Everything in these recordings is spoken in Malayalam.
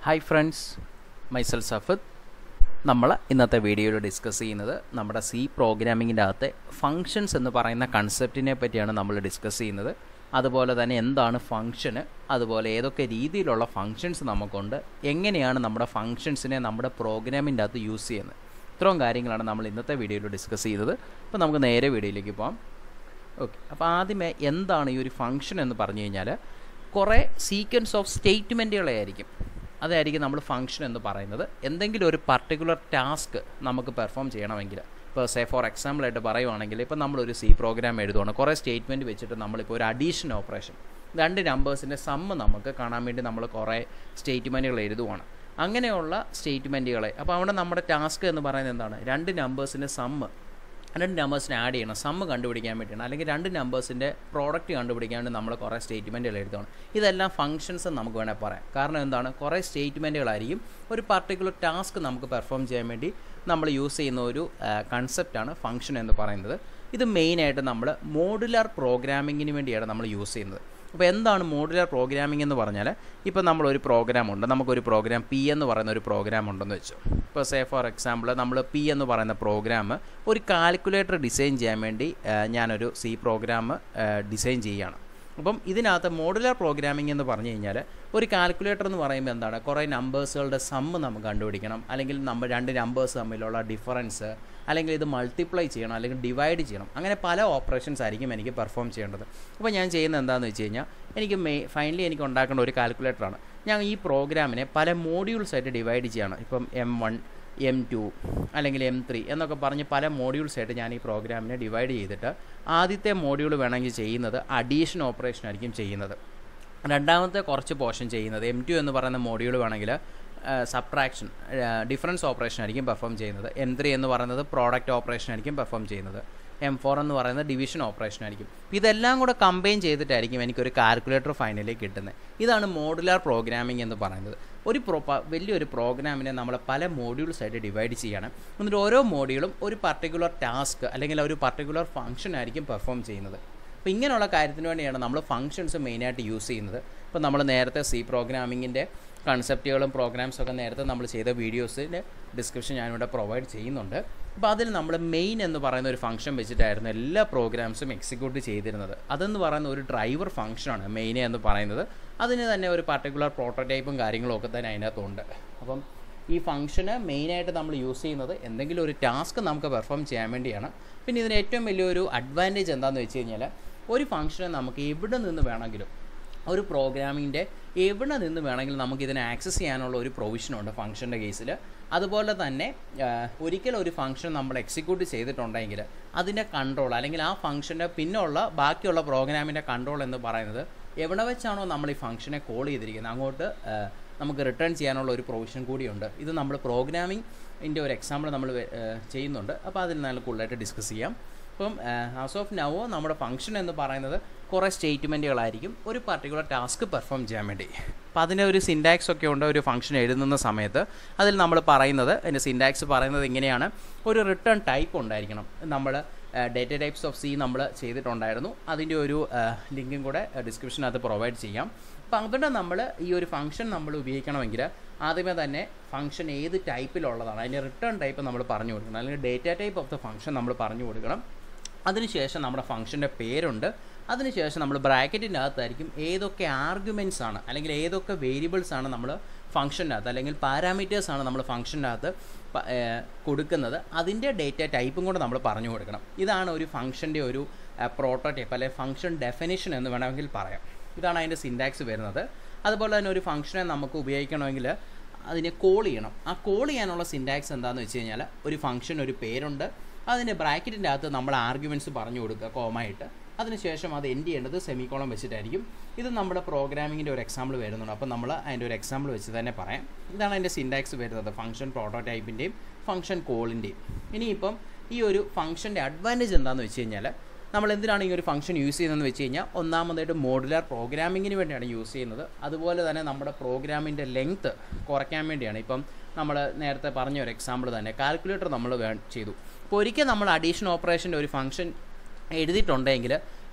ഹായ് ഫ്രണ്ട്സ് മൈസൽ സഫദ് നമ്മൾ ഇന്നത്തെ വീഡിയോയിൽ ഡിസ്കസ് ചെയ്യുന്നത് നമ്മുടെ സി പ്രോഗ്രാമിങ്ങിൻ്റെ അകത്തെ ഫങ്ഷൻസ് എന്ന് പറയുന്ന കൺസെപ്റ്റിനെ പറ്റിയാണ് നമ്മൾ ഡിസ്കസ് ചെയ്യുന്നത് അതുപോലെ തന്നെ എന്താണ് ഫങ്ഷന് അതുപോലെ ഏതൊക്കെ രീതിയിലുള്ള ഫങ്ഷൻസ് നമുക്കുണ്ട് എങ്ങനെയാണ് നമ്മുടെ ഫങ്ഷൻസിനെ നമ്മുടെ പ്രോഗ്രാമിൻ്റെ അകത്ത് യൂസ് ചെയ്യുന്നത് ഇത്രയും കാര്യങ്ങളാണ് നമ്മൾ ഇന്നത്തെ വീഡിയോയിൽ ഡിസ്കസ് ചെയ്യുന്നത് അപ്പോൾ നമുക്ക് നേരെ വീഡിയോയിലേക്ക് പോകാം ഓക്കെ അപ്പോൾ ആദ്യമേ എന്താണ് ഈ ഒരു ഫങ്ഷൻ എന്ന് പറഞ്ഞു കഴിഞ്ഞാൽ കുറേ സീക്വൻസ് ഓഫ് സ്റ്റേറ്റ്മെൻറ്റുകളെ ആയിരിക്കും അതായിരിക്കും നമ്മൾ ഫങ്ഷൻ എന്ന് പറയുന്നത് എന്തെങ്കിലും ഒരു പർട്ടിക്കുലർ ടാസ്ക് നമുക്ക് പെർഫോം ചെയ്യണമെങ്കിൽ ഇപ്പോൾ സേ ഫോർ എക്സാമ്പിൾ ആയിട്ട് പറയുവാണെങ്കിൽ ഇപ്പോൾ നമ്മളൊരു സി പ്രോഗ്രാം എഴുതുവാണ് കുറേ സ്റ്റേറ്റ്മെൻറ്റ് വെച്ചിട്ട് നമ്മളിപ്പോൾ ഒരു അഡീഷൻ ഓപ്പറേഷൻ രണ്ട് നമ്പേഴ്സിൻ്റെ സമ്മ് നമുക്ക് കാണാൻ വേണ്ടി നമ്മൾ കുറേ സ്റ്റേറ്റ്മെൻറ്റുകൾ എഴുതുവാണ് അങ്ങനെയുള്ള സ്റ്റേറ്റ്മെൻറ്റുകളെ അപ്പോൾ അവിടെ നമ്മുടെ ടാസ്ക് എന്ന് പറയുന്നത് എന്താണ് രണ്ട് നമ്പേഴ്സിൻ്റെ സമ്മ് രണ്ട് നമ്പേഴ്സിനെ ആഡ് ചെയ്യണം സമ്മ് കണ്ടുപിടിക്കാൻ വേണ്ടിയാണ് അല്ലെങ്കിൽ രണ്ട് നമ്പേഴ്സിൻ്റെ പ്രോഡക്റ്റ് കണ്ടുപിടിക്കാൻ വേണ്ടി നമ്മൾ കുറേ സ്റ്റേറ്റ്മെൻറ്റുകൾ എഴുതണം ഇതെല്ലാം ഫങ്ഷൻസ് നമുക്ക് വേണേൽ പറയാം കാരണം എന്താണ് കുറേ സ്റ്റേറ്റ്മെൻറ്റുകളായിരിക്കും ഒരു പർട്ടിക്കുലർ ടാസ്ക് നമുക്ക് പെർഫോം ചെയ്യാൻ വേണ്ടി നമ്മൾ യൂസ് ചെയ്യുന്ന ഒരു കൺസെപ്റ്റാണ് ഫങ്ഷൻ എന്ന് പറയുന്നത് ഇത് മെയിനായിട്ട് നമ്മൾ മോഡുലാർ പ്രോഗ്രാമിങ്ങിന് വേണ്ടിയാണ് നമ്മൾ യൂസ് ചെയ്യുന്നത് അപ്പോൾ എന്താണ് മോഡുലാർ പ്രോഗ്രാമിംഗ് എന്ന് പറഞ്ഞാൽ ഇപ്പോൾ നമ്മളൊരു പ്രോഗ്രാം ഉണ്ട് നമുക്കൊരു പ്രോഗ്രാം പി എന്ന് പറയുന്ന ഒരു പ്രോഗ്രാം ഉണ്ടെന്ന് വെച്ചു ഇപ്പോൾ സേ ഫോർ എക്സാമ്പിൾ നമ്മൾ പി എന്ന് പറയുന്ന പ്രോഗ്രാം ഒരു കാൽക്കുലേറ്റർ ഡിസൈൻ ചെയ്യാൻ വേണ്ടി ഞാനൊരു സി പ്രോഗ്രാം ഡിസൈൻ ചെയ്യുകയാണ് അപ്പം ഇതിനകത്ത് മോഡുലാർ പ്രോഗ്രാമിംഗ് എന്ന് പറഞ്ഞു കഴിഞ്ഞാൽ ഒരു കാൽക്കുലേറ്റർ എന്ന് പറയുമ്പോൾ എന്താണ് കുറേ നമ്പേഴ്സുകളുടെ സമ്മ് നമുക്ക് കണ്ടുപിടിക്കണം അല്ലെങ്കിൽ നമ്മൾ രണ്ട് നമ്പേഴ്സ് തമ്മിലുള്ള ഡിഫറൻസ് അല്ലെങ്കിൽ ഇത് മൾട്ടിപ്ലൈ ചെയ്യണം അല്ലെങ്കിൽ ഡിവൈഡ് ചെയ്യണം അങ്ങനെ പല ഓപ്പറേഷൻസ് ആയിരിക്കും എനിക്ക് പെർഫോം ചെയ്യേണ്ടത് അപ്പോൾ ഞാൻ ചെയ്യുന്നത് എന്താണെന്ന് വെച്ച് കഴിഞ്ഞാൽ എനിക്ക് മെയ് ഫൈനലി എനിക്ക് ഉണ്ടാക്കേണ്ട ഒരു കാൽക്കുലേറ്ററാണ് ഞാൻ ഈ പ്രോഗ്രാമിനെ പല മോഡ്യൂൾസ് ആയിട്ട് ഡിവൈഡ് ചെയ്യണം ഇപ്പം എം വൺ എം ടു അല്ലെങ്കിൽ എം ത്രീ എന്നൊക്കെ പറഞ്ഞ് പല മോഡ്യൂൾസ് ആയിട്ട് ഞാൻ ഈ പ്രോഗ്രാമിനെ ഡിവൈഡ് ചെയ്തിട്ട് ആദ്യത്തെ മോഡ്യൂൾ വേണമെങ്കിൽ ചെയ്യുന്നത് അഡീഷൻ ഓപ്പറേഷൻ ആയിരിക്കും ചെയ്യുന്നത് രണ്ടാമത്തെ കുറച്ച് പോർഷൻ ചെയ്യുന്നത് എം ടു എന്ന് പറയുന്ന മോഡ്യൂൾ വേണമെങ്കിൽ സബ്ട്രാക്ഷൻ ഡിഫറൻസ് ഓപ്പറേഷൻ ആയിരിക്കും പെർഫോം ചെയ്യുന്നത് എം ത്രീ എന്ന് പറയുന്നത് പ്രോഡക്റ്റ് ഓപ്പറേഷൻ ആയിരിക്കും പെർഫോം ചെയ്യുന്നത് എം ഫോർ എന്ന് പറയുന്നത് ഡിവിഷൻ ഓപ്പറേഷൻ ആയിരിക്കും ഇതെല്ലാം കൂടെ കമ്പൈൻ ചെയ്തിട്ടായിരിക്കും എനിക്കൊരു കാൽക്കുലേറ്റർ ഫൈനലി കിട്ടുന്നത് ഇതാണ് മോഡുലാർ പ്രോഗ്രാമിംഗ് എന്ന് പറയുന്നത് ഒരു പ്രോ വലിയൊരു പ്രോഗ്രാമിനെ നമ്മൾ പല മോഡ്യൂൾസ് ആയിട്ട് ഡിവൈഡ് ചെയ്യണം എന്നിട്ട് ഓരോ മോഡ്യൂളും ഒരു പർട്ടിക്കുലർ ടാസ്ക് അല്ലെങ്കിൽ ഒരു പർട്ടിക്കുലർ ഫംഗ്ഷൻ ആയിരിക്കും പെർഫോം ചെയ്യുന്നത് അപ്പോൾ ഇങ്ങനെയുള്ള കാര്യത്തിന് വേണ്ടിയാണ് നമ്മൾ ഫങ്ഷൻസ് മെയിനായിട്ട് യൂസ് ചെയ്യുന്നത് ഇപ്പോൾ നമ്മൾ നേരത്തെ സി പ്രോഗ്രാമിങ്ങിൻ്റെ കൺസെപ്റ്റുകളും പ്രോഗ്രാംസും ഒക്കെ നേരത്തെ നമ്മൾ ചെയ്ത വീഡിയോസിൻ്റെ ഡിസ്ക്രിപ്ഷൻ ഞാനിവിടെ പ്രൊവൈഡ് ചെയ്യുന്നുണ്ട് അപ്പോൾ അതിൽ നമ്മൾ മെയിൻ എന്ന് പറയുന്ന ഒരു ഫംഗ്ഷൻ വെച്ചിട്ടായിരുന്നു എല്ലാ പ്രോഗ്രാംസും എക്സിക്യൂട്ട് ചെയ്തിരുന്നത് അതെന്ന് പറയുന്ന ഒരു ഡ്രൈവർ ഫംഗ്ഷനാണ് മെയിൻ എന്ന് പറയുന്നത് അതിന് തന്നെ ഒരു പർട്ടിക്കുലർ പ്രോട്ടോടൈപ്പും കാര്യങ്ങളും ഒക്കെ തന്നെ അതിനകത്തുണ്ട് അപ്പം ഈ ഫംഗ്ഷന് മെയിനായിട്ട് നമ്മൾ യൂസ് ചെയ്യുന്നത് എന്തെങ്കിലും ഒരു ടാസ്ക് നമുക്ക് പെർഫോം ചെയ്യാൻ വേണ്ടിയാണ് പിന്നെ ഇതിന് ഏറ്റവും വലിയൊരു അഡ്വാൻറ്റേജ് എന്താണെന്ന് വെച്ച് കഴിഞ്ഞാൽ ഒരു ഫംഗ്ഷനെ നമുക്ക് എവിടെ നിന്ന് വേണമെങ്കിലും ഒരു പ്രോഗ്രാമിൻ്റെ എവിടെ നിന്ന് വേണമെങ്കിലും നമുക്ക് ഇതിനെ ആക്സസ് ചെയ്യാനുള്ള ഒരു പ്രൊവിഷനുണ്ട് ഫംഗ്ഷൻ്റെ കേസിൽ അതുപോലെ തന്നെ ഒരിക്കലും ഒരു ഫംഗ്ഷൻ നമ്മൾ എക്സിക്യൂട്ട് ചെയ്തിട്ടുണ്ടെങ്കിൽ അതിൻ്റെ കൺട്രോൾ അല്ലെങ്കിൽ ആ ഫംഗ്ഷൻ്റെ പിന്നുള്ള ബാക്കിയുള്ള പ്രോഗ്രാമിൻ്റെ കൺട്രോൾ എന്ന് പറയുന്നത് എവിടെ വെച്ചാണോ നമ്മൾ ഈ ഫംഗ്ഷനെ കോൾ ചെയ്തിരിക്കുന്നത് അങ്ങോട്ട് നമുക്ക് റിട്ടേൺ ചെയ്യാനുള്ള ഒരു പ്രൊവിഷൻ കൂടിയുണ്ട് ഇത് നമ്മൾ പ്രോഗ്രാമിങ്ങിൻ്റെ ഒരു എക്സാമ്പിൾ നമ്മൾ ചെയ്യുന്നുണ്ട് അപ്പോൾ അതിൽ നല്ല കൂടുതലായിട്ട് ഡിസ്കസ് ചെയ്യാം അപ്പം ആസ് ഓഫ് നവോ നമ്മുടെ ഫംഗ്ഷൻ എന്ന് പറയുന്നത് കുറേ സ്റ്റേറ്റ്മെൻറ്റുകളായിരിക്കും ഒരു പർട്ടിക്കുലർ ടാസ്ക് പെർഫോം ചെയ്യാൻ വേണ്ടി അപ്പം അതിന് ഒരു സിൻഡാക്സ് ഒക്കെ ഉണ്ട് ഒരു ഫംഗ്ഷൻ എഴുതുന്ന സമയത്ത് അതിൽ നമ്മൾ പറയുന്നത് അതിൻ്റെ സിൻഡാക്സ് പറയുന്നത് ഇങ്ങനെയാണ് ഒരു റിട്ടേൺ ടൈപ്പ് ഉണ്ടായിരിക്കണം നമ്മൾ ഡേറ്റ ടൈപ്സ് ഓഫ് സി നമ്മൾ ചെയ്തിട്ടുണ്ടായിരുന്നു അതിൻ്റെ ഒരു ലിങ്കും കൂടെ ഡിസ്ക്രിപ്ഷനകത്ത് പ്രൊവൈഡ് ചെയ്യാം അപ്പോൾ അവിടെ നമ്മൾ ഈ ഒരു ഫംഗ്ഷൻ നമ്മൾ ഉപയോഗിക്കണമെങ്കിൽ ആദ്യമേ തന്നെ ഫംഗ്ഷൻ ഏത് ടൈപ്പിലുള്ളതാണ് അതിൻ്റെ റിട്ടേൺ ടൈപ്പ് നമ്മൾ പറഞ്ഞു കൊടുക്കണം അല്ലെങ്കിൽ data type of the function നമ്മൾ പറഞ്ഞു കൊടുക്കണം അതിനുശേഷം നമ്മുടെ ഫംഗ്ഷൻ്റെ പേരുണ്ട് അതിനുശേഷം നമ്മൾ ബ്രാക്കറ്റിൻ്റെ അകത്തായിരിക്കും ഏതൊക്കെ ആർഗ്യുമെൻറ്റ്സ് ആണ് അല്ലെങ്കിൽ ഏതൊക്കെ വേരിയബിൾസ് ആണ് നമ്മൾ ഫംഗ്ഷൻ്റെ അകത്ത് അല്ലെങ്കിൽ പാരാമീറ്റേഴ്സ് ആണ് നമ്മൾ ഫംഗ്ഷൻ്റെ അകത്ത് കൊടുക്കുന്നത് അതിൻ്റെ ഡേറ്റ ടൈപ്പും കൂടെ നമ്മൾ പറഞ്ഞു കൊടുക്കണം ഇതാണ് ഒരു ഫംഗ്ഷൻ്റെ ഒരു പ്രോട്ടോടൈപ്പ് അല്ലെങ്കിൽ ഫംഗ്ഷൻ ഡെഫിനിഷൻ എന്ന് വേണമെങ്കിൽ പറയാം ഇതാണ് അതിൻ്റെ സിൻഡാക്സ് വരുന്നത് അതുപോലെ തന്നെ ഒരു ഫംഗ്ഷനെ നമുക്ക് ഉപയോഗിക്കണമെങ്കിൽ അതിനെ കോൾ ചെയ്യണം ആ കോൾ ചെയ്യാനുള്ള സിൻഡാക്സ് എന്താണെന്ന് വെച്ച് കഴിഞ്ഞാൽ ഒരു ഫംഗ്ഷൻ ഒരു പേരുണ്ട് അതിൻ്റെ ബ്രാക്കറ്റിൻ്റെ അകത്ത് നമ്മൾ ആർഗ്യുമെൻറ്റ്സ് പറഞ്ഞു കൊടുക്കുക കോമായിട്ട് അതിനുശേഷം അത് എൻഡ് ചെയ്യേണ്ടത് സെമിക്കോളം വെച്ചിട്ടായിരിക്കും ഇത് നമ്മുടെ പ്രോഗ്രാമിങ്ങിൻ്റെ ഒരു എക്സാമ്പിൾ വരുന്നുണ്ട് അപ്പോൾ നമ്മൾ അതിൻ്റെ ഒരു എക്സാമ്പിൾ വെച്ച് തന്നെ പറയാം ഇതാണ് അതിൻ്റെ സിൻഡാക്സ് വരുന്നത് ഫംഗ്ഷൻ പ്രോട്ടോടൈപ്പിൻ്റെയും ഫംഗ്ഷൻ കോളിൻ്റെയും ഇനിയിപ്പം ഈ ഒരു ഫംഗ്ഷൻ്റെ അഡ്വാൻറ്റേജ് എന്താണെന്ന് വെച്ച് കഴിഞ്ഞാൽ നമ്മൾ എന്തിനാണ് ഈ ഒരു ഫംഗ്ഷൻ യൂസ് ചെയ്യുന്നതെന്ന് വെച്ച് കഴിഞ്ഞാൽ ഒന്നാമതായിട്ട് മോഡുലാർ പ്രോഗ്രാമിങ്ങിന് വേണ്ടിയാണ് യൂസ് ചെയ്യുന്നത് അതുപോലെ തന്നെ നമ്മുടെ പ്രോഗ്രാമിൻ്റെ ലെങ്ത്ത് കുറയ്ക്കാൻ വേണ്ടിയാണ് ഇപ്പം നമ്മൾ നേരത്തെ പറഞ്ഞ ഒരു എക്സാമ്പിൾ തന്നെ കാൽക്കുലേറ്റർ നമ്മൾ ചെയ്തു അപ്പോൾ ഒരിക്കൽ നമ്മൾ അഡീഷൻ ഓപ്പറേഷൻ്റെ ഒരു ഫംഗ്ഷൻ എഴുതിയിട്ടുണ്ടെങ്കിൽ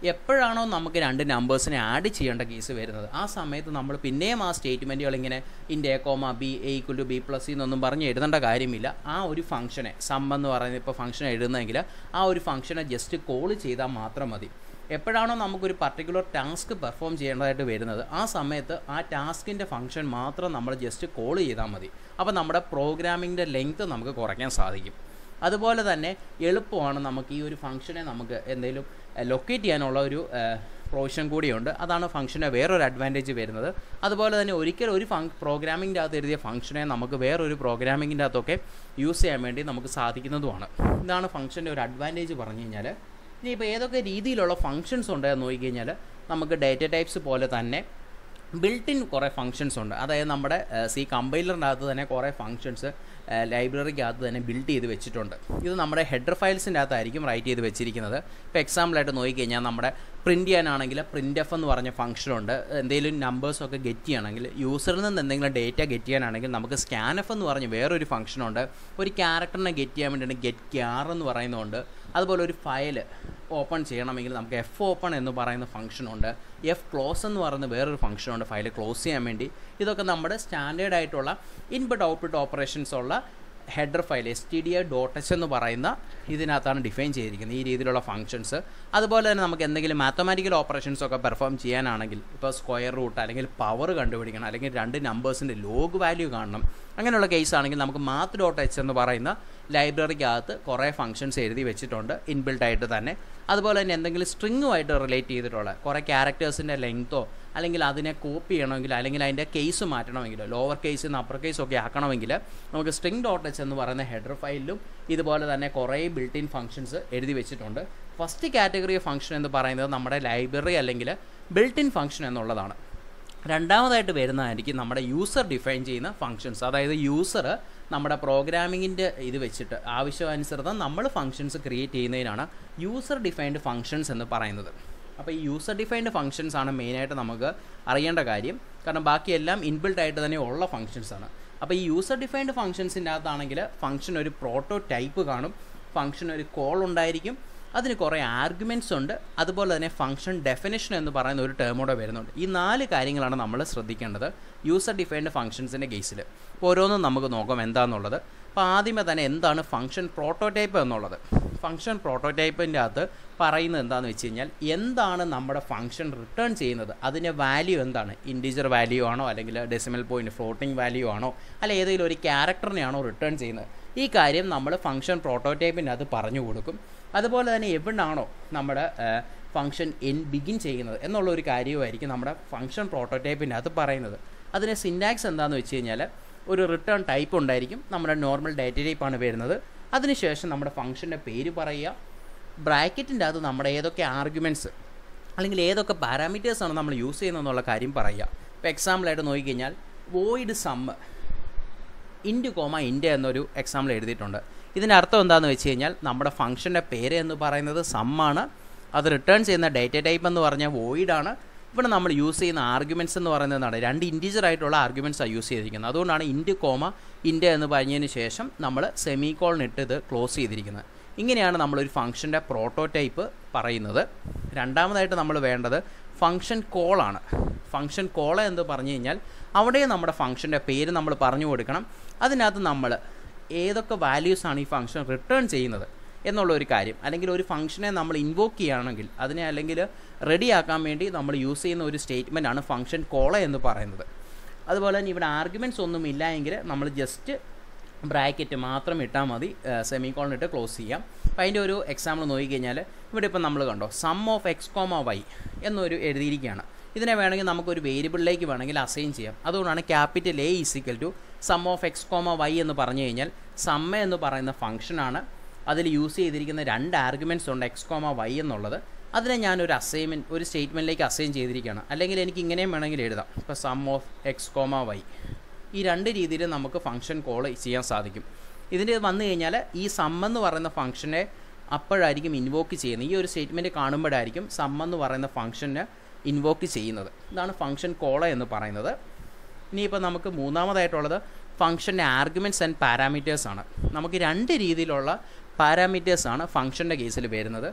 എപ്പോഴാണോ നമുക്ക് രണ്ട് നമ്പേഴ്സിനെ ആഡ് ചെയ്യേണ്ട കേസ് വരുന്നത് ആ സമയത്ത് നമ്മൾ പിന്നെയും ആ സ്റ്റേറ്റ്മെൻറ്റുകൾ ഇങ്ങനെ int a comma b a equal to b plus എന്നൊന്നും പറഞ്ഞ് എഴുതേണ്ട കാര്യമില്ല ആ ഒരു ഫംഗ്ഷനെ സം എന്ന് പറയുന്നത് ഇപ്പോൾ ഫംഗ്ഷൻ എഴുതുന്നതെങ്കിൽ ആ ഒരു ഫംഗ്ഷനെ ജസ്റ്റ് കോൾ ചെയ്താൽ മാത്രം മതി എപ്പോഴാണോ നമുക്കൊരു പർട്ടിക്കുലർ ടാസ്ക് പെർഫോം ചെയ്യേണ്ടതായിട്ട് വരുന്നത് ആ സമയത്ത് ആ ടാസ്കിൻ്റെ ഫംഗ്ഷൻ മാത്രം നമ്മൾ ജസ്റ്റ് കോൾ ചെയ്താൽ മതി അപ്പോൾ നമ്മുടെ പ്രോഗ്രാമിങ്ങിൻ്റെ ലെങ്ത് നമുക്ക് കുറയ്ക്കാൻ സാധിക്കും അതുപോലെ തന്നെ എളുപ്പമാണ് നമുക്ക് ഈ ഒരു ഫംഗ്ഷനെ നമുക്ക് എന്തെങ്കിലും ലൊക്കേറ്റ് ചെയ്യാനുള്ള ഒരു പ്രൊവിഷൻ കൂടിയുണ്ട് അതാണ് ഫംഗ്ഷൻ്റെ വേറൊരു അഡ്വാൻറ്റേജ് വരുന്നത് അതുപോലെ തന്നെ ഒരിക്കൽ ഒരു ഫങ് പ്രോഗ്രാമിങ്ങിൻ്റെ അകത്ത് എഴുതിയ ഫംഗ്ഷനെ നമുക്ക് വേറൊരു പ്രോഗ്രാമിങ്ങിൻ്റെ അകത്തൊക്കെ യൂസ് ചെയ്യാൻ വേണ്ടി നമുക്ക് സാധിക്കുന്നതുമാണ് ഇതാണ് ഫംഗ്ഷൻ്റെ ഒരു അഡ്വാൻറ്റേജ് പറഞ്ഞു കഴിഞ്ഞാൽ ഇനിയിപ്പോൾ ഏതൊക്കെ രീതിയിലുള്ള ഫങ്ഷൻസ് ഉണ്ട് എന്ന് നോക്കിക്കഴിഞ്ഞാൽ നമുക്ക് ഡേറ്റ ടൈപ്സ് പോലെ തന്നെ ബിൽട്ട് ഇൻ കുറേ ഫങ്ഷൻസ് ഉണ്ട് അതായത് നമ്മുടെ സി കമ്പൈലറിൻ്റെ അകത്ത് തന്നെ കുറേ ഫങ്ഷൻസ് ലൈബ്രറിക്കകത്ത് തന്നെ ബിൽഡ് ചെയ്ത് വെച്ചിട്ടുണ്ട് ഇത് നമ്മുടെ ഹെഡർ ഫയൽസിൻ്റെ അകത്തായിരിക്കും റൈറ്റ് ചെയ്ത് വെച്ചിരിക്കുന്നത് ഇപ്പോൾ എക്സാമ്പിളായിട്ട് നോക്കിക്കഴിഞ്ഞാൽ നമ്മുടെ പ്രിൻറ്റ് ചെയ്യാനാണെങ്കിൽ പ്രിൻ്റ് എഫ് എന്ന് പറഞ്ഞ ഫംഗ്ഷൻ ഉണ്ട് എന്തെങ്കിലും നമ്പേഴ്സൊക്കെ ഗെറ്റ് ചെയ്യണമെങ്കിൽ യൂസറിൽ നിന്ന് എന്തെങ്കിലും ഡേറ്റ ഗെറ്റ് ചെയ്യാനാണെങ്കിൽ നമുക്ക് സ്കാൻ എഫ് എന്ന് പറഞ്ഞ് വേറൊരു ഫംഗ്ഷൻ ഉണ്ട് ഒരു ക്യാരക്ടറിനെ ഗെറ്റ് ചെയ്യാൻ വേണ്ടിയിട്ട് ഗെറ്റ് ക്യാർ എന്ന് പറയുന്നുണ്ട് അതുപോലെ ഒരു ഫയൽ ഓപ്പൺ ചെയ്യണമെങ്കിൽ നമുക്ക് എഫ് ഓപ്പൺ എന്ന് പറയുന്ന ഫംഗ്ഷൻ ഉണ്ട് എഫ് ക്ലോസ് എന്ന് പറയുന്ന വേറൊരു ഫംഗ്ഷൻ ഉണ്ട് ഫയൽ ക്ലോസ് ചെയ്യാൻ വേണ്ടി ഇതൊക്കെ നമ്മുടെ സ്റ്റാൻഡേർഡ് ആയിട്ടുള്ള ഇൻപുട്ട് ഔട്ട്പുട്ട് ഓപ്പറേഷൻസ് ഉള്ള header file S T D A dot H എന്ന് പറയുന്ന ഇതിനകത്താണ് ഡിഫൈൻ ചെയ്തിരിക്കുന്നത് ഈ രീതിയിലുള്ള ഫംഗ്ഷൻസ് അതുപോലെ തന്നെ നമുക്ക് എന്തെങ്കിലും മാത്തമാറ്റിക്കൽ ഓപ്പറേഷൻസ് ഒക്കെ പെർഫോം ചെയ്യാനാണെങ്കിൽ ഇപ്പോൾ സ്ക്വയർ റൂട്ട് അല്ലെങ്കിൽ പവർ കണ്ടുപിടിക്കണം അല്ലെങ്കിൽ രണ്ട് നമ്പേഴ്സിൻ്റെ ലോഗ് വാല്യൂ കാണണം അങ്ങനെയുള്ള കേസ് ആണെങ്കിൽ നമുക്ക് മാത്ത് ഡോട്ട് എച്ച് എന്ന് പറയുന്ന ലൈബ്രറിക്കകത്ത് കുറേ ഫംഗ്ഷൻസ് എഴുതി വെച്ചിട്ടുണ്ട് ഇൻബിൽട്ട് ആയിട്ട് തന്നെ അതുപോലെ തന്നെ എന്തെങ്കിലും സ്ട്രിങ്ങുമായിട്ട് റിലേറ്റ് ചെയ്തിട്ടുള്ള കുറേ ക്യാരക്ടേഴ്സിൻ്റെ ലെങ്തോ അല്ലെങ്കിൽ അതിനെ കോപ്പി ചെയ്യണമെങ്കിൽ അല്ലെങ്കിൽ അതിൻ്റെ കേസ് മാറ്റണമെങ്കിൽ ലോവർ കേസ് നിന്ന് അപ്പർ കേസ് ഒക്കെ ആക്കണമെങ്കിൽ നമുക്ക് സ്ട്രിങ് ഡോട്ട് എച്ച് എന്ന് പറയുന്ന ഹെഡർ ഫയലിലും ഇതുപോലെ തന്നെ കുറേ ബിൽട്ട് ഇൻ ഫംഗ്ഷൻസ് എഴുതി വെച്ചിട്ടുണ്ട് ഫസ്റ്റ് കാറ്റഗറി ഫംഗ്ഷൻ എന്ന് പറയുന്നത് നമ്മുടെ ലൈബ്രറി അല്ലെങ്കിൽ ബിൽട്ട് ഇൻ ഫംഗ്ഷൻ എന്നുള്ളതാണ് രണ്ടാമതായിട്ട് വരുന്നതായിരിക്കും നമ്മുടെ യൂസർ ഡിഫൈൻ ചെയ്യുന്ന ഫങ്ഷൻസ് അതായത് യൂസർ നമ്മുടെ പ്രോഗ്രാമിങ്ങിൻ്റെ ഇത് വെച്ചിട്ട് ആവശ്യാനുസൃതം നമ്മൾ ഫങ്ഷൻസ് ക്രിയേറ്റ് ചെയ്യുന്നതിനാണ് യൂസർ ഡിഫൈൻഡ് ഫങ്ഷൻസ് എന്ന് പറയുന്നത് അപ്പോൾ ഈ യൂസർ ഡിഫൈൻഡ് ഫങ്ഷൻസ് ആണ് മെയിനായിട്ട് നമുക്ക് അറിയേണ്ട കാര്യം കാരണം ബാക്കിയെല്ലാം ഇൻബിൽട്ട് ആയിട്ട് തന്നെ ഉള്ള ഫങ്ഷൻസ് ആണ് അപ്പോൾ ഈ യൂസർ ഡിഫൈൻഡ് ഫങ്ഷൻസിൻ്റെ അകത്താണെങ്കിൽ ഫങ്ഷൻ ഒരു പ്രോട്ടോ ടൈപ്പ് കാണും ഫങ്ഷൻ ഒരു കോൾ ഉണ്ടായിരിക്കും അതിന് കുറേ ആർഗ്യുമെൻറ്റ്സ് ഉണ്ട് അതുപോലെ തന്നെ ഫംഗ്ഷൻ ഡെഫിനേഷൻ എന്ന് പറയുന്ന ഒരു ടേമോടെ വരുന്നുണ്ട് ഈ നാല് കാര്യങ്ങളാണ് നമ്മൾ ശ്രദ്ധിക്കേണ്ടത് യൂസർ ഡിഫൈൻഡ് ഫംഗ്ഷൻസിൻ്റെ കേസിൽ ഓരോന്നും നമുക്ക് നോക്കാം എന്താണെന്നുള്ളത് അപ്പോൾ ആദ്യമേ തന്നെ എന്താണ് ഫംഗ്ഷൻ പ്രോട്ടോടൈപ്പ് എന്നുള്ളത് ഫംഗ്ഷൻ പ്രോട്ടോടൈപ്പിൻ്റെ അകത്ത് പറയുന്നത് എന്താണെന്ന് വെച്ച് കഴിഞ്ഞാൽ എന്താണ് നമ്മുടെ ഫംഗ്ഷൻ റിട്ടേൺ ചെയ്യുന്നത് അതിൻ്റെ വാല്യൂ എന്താണ് ഇൻഡിജർ വാല്യൂ ആണോ അല്ലെങ്കിൽ ഡെസിമൽ പോയിൻറ്റ് ഫ്ലോട്ടിംഗ് വാല്യൂ ആണോ അല്ല ഏതെങ്കിലും ഒരു ക്യാരക്ടറിനെയാണോ റിട്ടേൺ ചെയ്യുന്നത് ഈ കാര്യം നമ്മൾ ഫംഗ്ഷൻ പ്രോട്ടോടൈപ്പിൻ്റെ അകത്ത് പറഞ്ഞു കൊടുക്കും അതുപോലെ തന്നെ എവിടാണോ നമ്മുടെ ഫംഗ്ഷൻ എൻ ബിഗിൻ ചെയ്യുന്നത് എന്നുള്ള ഒരു കാര്യമായിരിക്കും നമ്മുടെ ഫംഗ്ഷൻ പ്രോട്ടോടൈപ്പിൻ്റെ അകത്ത് പറയുന്നത് അതിന് സിൻറ്റാക്സ് എന്താണെന്ന് വെച്ച് കഴിഞ്ഞാൽ ഒരു റിട്ടേൺ ടൈപ്പ് ഉണ്ടായിരിക്കും നമ്മുടെ നോർമൽ ഡേറ്റ ടൈപ്പാണ് വരുന്നത് അതിനുശേഷം നമ്മുടെ ഫംഗ്ഷൻ്റെ പേര് പറയുക ബ്രാക്കറ്റിൻ്റെ അകത്ത് നമ്മുടെ ഏതൊക്കെ ആർഗ്യുമെൻറ്റ്സ് അല്ലെങ്കിൽ ഏതൊക്കെ പാരാമീറ്റേഴ്സാണ് നമ്മൾ യൂസ് ചെയ്യുന്നതെന്നുള്ള കാര്യം പറയുക ഇപ്പോൾ എക്സാമ്പിളായിട്ട് നോക്കിക്കഴിഞ്ഞാൽ void sum int comma int എന്നൊരു എക്സാമ്പിൾ എഴുതിയിട്ടുണ്ട് ഇതിൻ്റെ അർത്ഥം എന്താണെന്ന് വെച്ച് കഴിഞ്ഞാൽ നമ്മുടെ ഫംഗ്ഷൻ്റെ പേര് എന്ന് പറയുന്നത് സമ്മാണ് അത് റിട്ടേൺ ചെയ്യുന്ന ഡേറ്റ ടൈപ്പ് എന്ന് പറഞ്ഞാൽ വോയിഡാണ് ഇവിടെ നമ്മൾ യൂസ് ചെയ്യുന്ന ആർഗ്യുമെൻറ്റ്സ് എന്ന് പറയുന്നത് എന്താണ് രണ്ട് ഇൻറ്റീജർ ആയിട്ടുള്ള ആർഗ്യുമെൻറ്റ്സാണ് യൂസ് ചെയ്തിരിക്കുന്നത് അതുകൊണ്ടാണ് ഇൻറ്റു കോമ ഇൻഡ്യ എന്ന് പറഞ്ഞതിന് ശേഷം നമ്മൾ സെമി കോളിനിട്ട് ഇത് ക്ലോസ് ചെയ്തിരിക്കുന്നത് ഇങ്ങനെയാണ് നമ്മളൊരു ഫംഗ്ഷൻ്റെ പ്രോട്ടോടൈപ്പ് പറയുന്നത് രണ്ടാമതായിട്ട് നമ്മൾ വേണ്ടത് ഫംഗ്ഷൻ കോളാണ് ഫംഗ്ഷൻ കോൾ എന്ന് പറഞ്ഞു കഴിഞ്ഞാൽ അവിടെ നമ്മുടെ ഫംഗ്ഷൻ്റെ പേര് നമ്മൾ പറഞ്ഞു കൊടുക്കണം അതിനകത്ത് നമ്മൾ ഏതൊക്കെ വാല്യൂസാണ് ഈ ഫംഗ്ഷൻ റിട്ടേൺ ചെയ്യുന്നത് എന്നുള്ള ഒരു കാര്യം അല്ലെങ്കിൽ ഒരു ഫംഗ്ഷനെ നമ്മൾ ഇൻവോക്ക് ചെയ്യുകയാണെങ്കിൽ അതിനെ അല്ലെങ്കിൽ റെഡിയാക്കാൻ വേണ്ടി നമ്മൾ യൂസ് ചെയ്യുന്ന ഒരു സ്റ്റേറ്റ്മെൻ്റ് ആണ് ഫംഗ്ഷൻ കോള എന്ന് പറയുന്നത് അതുപോലെ തന്നെ ഇവിടെ ആർഗ്യുമെൻറ്റ്സ് ഒന്നും ഇല്ല എങ്കിൽ നമ്മൾ ജസ്റ്റ് ബ്രാക്കറ്റ് മാത്രം ഇട്ടാൽ മതി സെമി കോളൻ ഇട്ട് ക്ലോസ് ചെയ്യാം അപ്പോൾ അതിൻ്റെ ഒരു എക്സാമ്പിൾ നോക്കിക്കഴിഞ്ഞാൽ ഇവിടെ ഇപ്പം നമ്മൾ കണ്ടോ sum of X comma Y എന്നൊരു എഴുതിയിരിക്കുകയാണ് ഇതിനെ വേണമെങ്കിൽ നമുക്കൊരു വേരിയബിളിലേക്ക് വേണമെങ്കിൽ അസൈൻ ചെയ്യാം അതുകൊണ്ടാണ് capital A equal to sum of X comma Y എന്ന് പറഞ്ഞു കഴിഞ്ഞാൽ സമ്മ എന്ന് പറയുന്ന ഫംഗ്ഷനാണ് അതിൽ യൂസ് ചെയ്തിരിക്കുന്ന രണ്ട് ആർഗ്യുമെൻറ്റ്സ് ഉണ്ട് എക്സ് കോമ വൈ എന്നുള്ളത് അതിനെ ഞാനൊരു അസൈൻമെൻറ്റ് ഒരു സ്റ്റേറ്റ്മെൻറ്റിലേക്ക് അസൈൻ ചെയ്തിരിക്കുകയാണ് അല്ലെങ്കിൽ എനിക്ക് ഇങ്ങനെയും വേണമെങ്കിൽ എഴുതാം ഇപ്പോൾ sum of X comma Y ഈ രണ്ട് രീതിയിൽ നമുക്ക് ഫംഗ്ഷൻ കോൾ ചെയ്യാൻ സാധിക്കും ഇതിൻ്റെ വന്നു കഴിഞ്ഞാൽ ഈ സം എന്ന് പറയുന്ന ഫംഗ്ഷനെ അപ്പോഴായിരിക്കും ഇൻവോക്ക് ചെയ്യുന്നത് ഈ ഒരു സ്റ്റേറ്റ്മെൻറ്റ് കാണുമ്പോഴായിരിക്കും സം എന്ന് പറയുന്ന ഫംഗ്ഷനെ ഇൻവോക്ക് ചെയ്യുന്നത് ഇതാണ് ഫംഗ്ഷൻ കോള എന്ന് പറയുന്നത് ഇനിയിപ്പോൾ നമുക്ക് മൂന്നാമതായിട്ടുള്ളത് ഫംഗ്ഷൻ്റെ ആർഗ്യുമെൻറ്റ്സ് ആൻഡ് പാരാമീറ്റേഴ്സ് ആണ് നമുക്ക് രണ്ട് രീതിയിലുള്ള പാരാമീറ്റേഴ്സ് ആണ് ഫംഗ്ഷൻ്റെ കേസിൽ വരുന്നത്